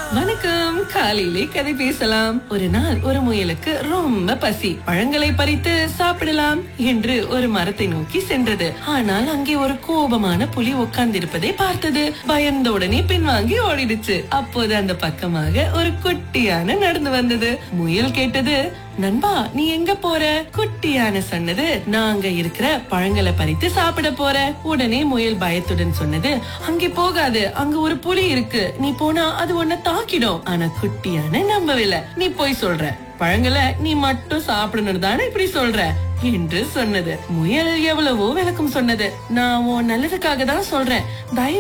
வணக்கம் காலையிலே கதை பேசலாம் ஒரு நாள் ஒரு முயலுக்கு ரொம்ப பசி பழங்களை பறித்து சாப்பிடலாம் என்று ஒரு மரத்தை நோக்கி சென்றது ஆனால் அங்கே ஒரு கோபமான புலி உட்கார்ந்திருப்பதை பார்த்தது பயந்த உடனே பின்வாங்கி ஓடிடுச்சு அப்போது அந்த பக்கமாக ஒரு குட்டியான நடந்து வந்தது முயல் கேட்டது நண்பா நீ எங்க போற குட்டியான சொன்னது நான் அங்க இருக்கிற பழங்களை பறித்து சாப்பிட போற உடனே முயல் பயத்துடன் சொன்னது அங்கே போகாது அங்க ஒரு புலி இருக்கு நீ போனா அது உன்னை தாக்கிடும் ஆனா குட்டியான நம்பவில்லை நீ போய் சொல்ற பழங்களை நீ மட்டும் சாப்பிடணும் தானே இப்படி சொல்ற என்று சொன்னது முயல் எவ்வளவோ விளக்கம் சொன்னது நான் உன் நல்லதுக்காக தான் சொல்றேன் தயவு